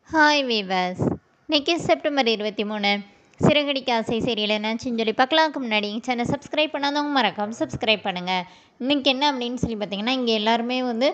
hi viewers இன்னைக்கு September இருபத்தி மூணு சிறகடிக்க ஆசை சீரியல் என்னாச்சுன்னு சொல்லி பார்க்கலாம்க்கு முன்னாடி சேனல் சப்ஸ்கிரைப் பண்ணாதவங்க மறக்காம சப்ஸ்கிரைப் பண்ணுங்கள் இன்றைக்கி என்ன அப்படின்னு சொல்லி பார்த்தீங்கன்னா இங்கே எல்லாருமே வந்து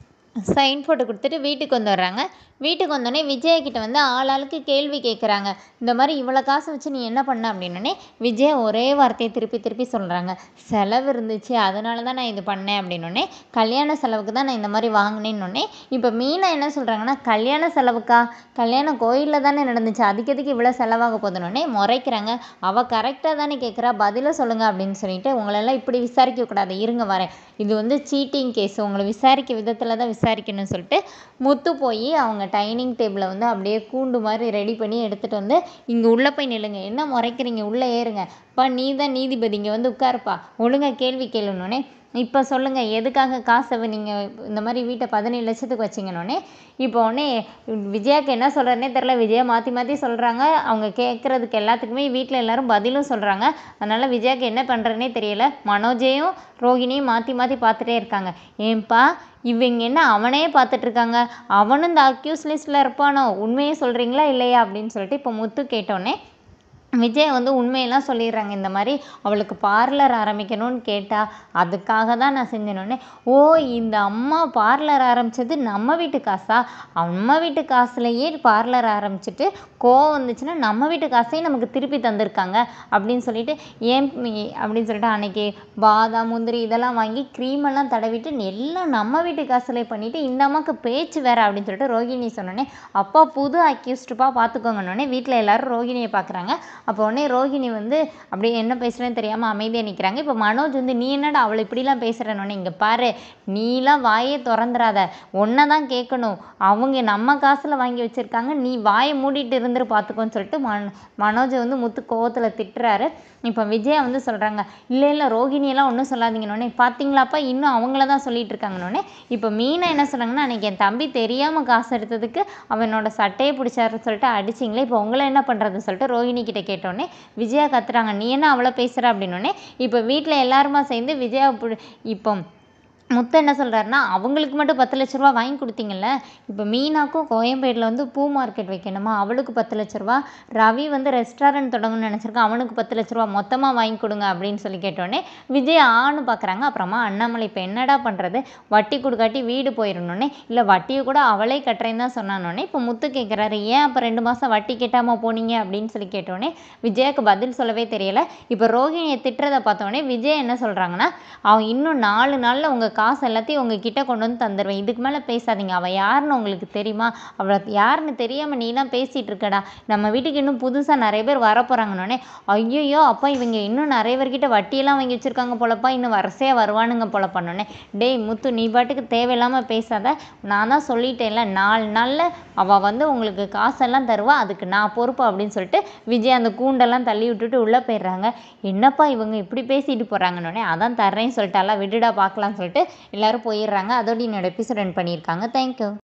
சைன் போட்டு கொடுத்துட்டு வீட்டுக்கு வந்து வர்றாங்க வீட்டுக்கு வந்தோடனே விஜய் கிட்ட வந்து ஆளாளுக்கு கேள்வி கேட்குறாங்க இந்த மாதிரி இவ்வளோ காசு வச்சு நீ என்ன பண்ண அப்படின்னோடனே விஜய் ஒரே வார்த்தையை திருப்பி திருப்பி சொல்கிறாங்க செலவு இருந்துச்சு அதனால தான் நான் இது பண்ணேன் அப்படின்னோடனே கல்யாண செலவுக்கு தான் நான் இந்த மாதிரி வாங்கினேன்னொடனே இப்போ மீனா என்ன சொல்கிறாங்கன்னா கல்யாண செலவுக்கா கல்யாணம் கோயிலில் தானே நடந்துச்சு அதுக்கு எதுக்கு இவ்வளோ செலவாக போதுனோடனே முறைக்கிறாங்க அவள் கரெக்டாக தானே கேட்குறா பதிலை சொல்லுங்கள் அப்படின்னு சொல்லிட்டு உங்களெல்லாம் இப்படி விசாரிக்கக்கூடாது இருங்க வரேன் இது வந்து சீட்டிங் கேஸ் உங்களை விசாரிக்க விதத்தில் தான் விசாரிக்கணும்னு சொல்லிட்டு முத்து போய் அவங்க டைனிங் டேபிளை வந்து அப்படியே கூண்டு மாதிரி ரெடி பண்ணி எடுத்துகிட்டு வந்து இங்கே உள்ளே போய் நில்லுங்க என்ன முறைக்கிறீங்க உள்ளே ஏறுங்க பா நீ தான் நீதிபதி இங்கே வந்து உட்காருப்பா ஒழுங்காக கேள்வி கேளுனோடனே இப்போ சொல்லுங்கள் எதுக்காக காசை நீங்கள் இந்த மாதிரி வீட்டை பதினேழு லட்சத்துக்கு வச்சிங்கன்னொடனே இப்போ உடனே விஜயாக்கு என்ன சொல்கிறதுனே தெரில விஜயா மாற்றி மாற்றி சொல்கிறாங்க அவங்க கேட்குறதுக்கு எல்லாத்துக்குமே வீட்டில் எல்லோரும் பதிலும் சொல்கிறாங்க அதனால் விஜயாக்கு என்ன பண்ணுறதுனே தெரியல மனோஜையும் ரோகிணியும் மாற்றி மாற்றி பார்த்துட்டே இருக்காங்க ஏன்பா இவங்க என்ன அவனே பார்த்துட்ருக்காங்க அவனும் இந்த அக்யூஸ் லிஸ்ட்டில் இருப்பானோ உண்மையே சொல்கிறீங்களா இல்லையா அப்படின்னு சொல்லிட்டு இப்போ முத்து கேட்டோன்னே விஜய் வந்து உண்மையெல்லாம் சொல்லிடுறாங்க இந்த மாதிரி அவளுக்கு பார்லர் ஆரம்பிக்கணும்னு கேட்டால் அதுக்காக தான் நான் செஞ்சேனோடனே ஓ இந்த அம்மா பார்லர் ஆரம்பித்தது நம்ம வீட்டு காசா நம்ம வீட்டு காசுலையே பார்லர் ஆரம்பிச்சிட்டு கோவம் வந்துச்சுன்னா நம்ம வீட்டு காசையும் நமக்கு திருப்பி தந்திருக்காங்க அப்படின்னு சொல்லிட்டு ஏன் அப்படின்னு சொல்லிட்டு அன்னைக்கு பாதாம் முந்திரி இதெல்லாம் வாங்கி க்ரீமெல்லாம் தடவிட்டு எல்லாம் நம்ம வீட்டு காசுலேயே பண்ணிவிட்டு இந்த அம்மாவுக்கு பேச்சு வேறு அப்படின்னு சொல்லிட்டு ரோகிணி சொன்னோடனே அப்பா புது அக்யூஸ்டுப்பா பார்த்துக்கோங்கன்னொடனே வீட்டில் எல்லோரும் ரோகிணியை பார்க்குறாங்க அப்போ உடனே ரோஹிணி வந்து அப்படியே என்ன பேசுகிறேன்னு தெரியாமல் அமைதியாக நிற்கிறாங்க இப்போ மனோஜ் வந்து நீ என்னடா அவளை இப்படிலாம் பேசுகிறேன்னொன்னே இங்கே பாரு நீலாம் வாயே திறந்துடாத ஒன்றை தான் கேட்கணும் அவங்க நம்ம காசில் வாங்கி வச்சுருக்காங்க நீ வாயை மூடிட்டு இருந்துரு பார்த்துக்கோன்னு சொல்லிட்டு மன் மனோஜை வந்து முத்து கோவத்தில் திட்டுறாரு இப்போ விஜயா வந்து சொல்கிறாங்க இல்லை இல்லை ரோகிணியெல்லாம் ஒன்றும் சொல்லாதீங்கன்னொடனே பார்த்தீங்களாப்பா இன்னும் அவங்கள தான் சொல்லிட்டு இருக்காங்கன்னொடனே இப்போ மீனா என்ன சொன்னாங்கன்னா அன்றைக்கி என் தம்பி தெரியாமல் காசு எடுத்ததுக்கு அவனோட சட்டையை பிடிச்சாருன்னு சொல்லிட்டு அடிச்சிங்களே இப்போ உங்களை என்ன பண்ணுறதுன்னு சொல்லிட்டு ரோஹிணி கிட்ட கேட்டோடனே விஜயா கத்துறாங்க நீ என்ன அவ்வளோ பேசுகிற அப்படின்னோடனே இப்போ வீட்டில் எல்லாருமா சேர்ந்து விஜயா இப்போ முத்து என்ன சொல்கிறாருன்னா அவங்களுக்கு மட்டும் பத்து லட்ச ரூபா வாங்கி கொடுத்தீங்கல்ல இப்போ மீனாக்கும் கோயம்பேடில் வந்து பூ மார்க்கெட் வைக்கணுமா அவளுக்கு பத்து லட்ச ரூபா ரவி வந்து ரெஸ்டாரண்ட் தொடங்கணும்னு நினச்சிருக்கான் அவனுக்கு பத்து லட்ச ரூபா மொத்தமாக வாங்கி கொடுங்க அப்படின்னு சொல்லி கேட்டோடனே விஜய் ஆன்னு பார்க்குறாங்க அப்புறமா அண்ணாமலை இப்போ என்னடா பண்ணுறது வட்டி கொடுக்காட்டி வீடு போயிடணுன்னே இல்லை வட்டியை கூட அவளே கட்டுறேன்னு தான் சொன்னானோடனே இப்போ முத்து கேட்குறாரு ஏன் அப்போ ரெண்டு மாதம் வட்டி கட்டாமல் போனீங்க அப்படின்னு சொல்லி கேட்டோடனே விஜயாக்கு பதில் சொல்லவே தெரியல இப்போ ரோஹிணியை திட்டுறதை பார்த்தோன்னே விஜய் என்ன சொல்கிறாங்கன்னா அவன் இன்னும் நாலு நாளில் உங்கள் காசு எல்லாத்தையும் உங்ககிட்ட கொண்டு வந்து தந்துடுவேன் இதுக்கு மேலே பேசாதீங்க அவள் யாருன்னு உங்களுக்கு தெரியுமா அவளை யாருன்னு தெரியாமல் நீலாம் பேசிகிட்டு இருக்கடா நம்ம வீட்டுக்கு இன்னும் புதுசாக நிறைய பேர் வரப்போகிறாங்கன்னொடனே ஐயோ அப்பா இவங்க இன்னும் நிறைய பேர்கிட்ட வட்டியெல்லாம் வாங்கி வச்சுருக்காங்க போலப்பா இன்னும் வரிசையாக வருவானுங்க போல பண்ணோன்னே டேய் முத்து நீ பாட்டுக்கு தேவையில்லாமல் பேசாத நான் தான் சொல்லிட்டேன்ல நாலு நாளில் அவள் வந்து உங்களுக்கு காசெல்லாம் தருவா அதுக்கு நான் பொறுப்பு அப்படின்னு சொல்லிட்டு விஜய் அந்த கூண்டெல்லாம் தள்ளி விட்டுட்டு உள்ளே போயிடுறாங்க என்னப்பா இவங்க இப்படி பேசிட்டு போகிறாங்கன்னொடனே அதான் தர்றேன்னு சொல்லிட்டாலாம் விடுடா பார்க்கலாம்னு சொல்லிட்டு எல்லோரும் போயிடுறாங்க அதோடு என்னோட எபிசோட் ரன் பண்ணியிருக்காங்க தேங்க்யூ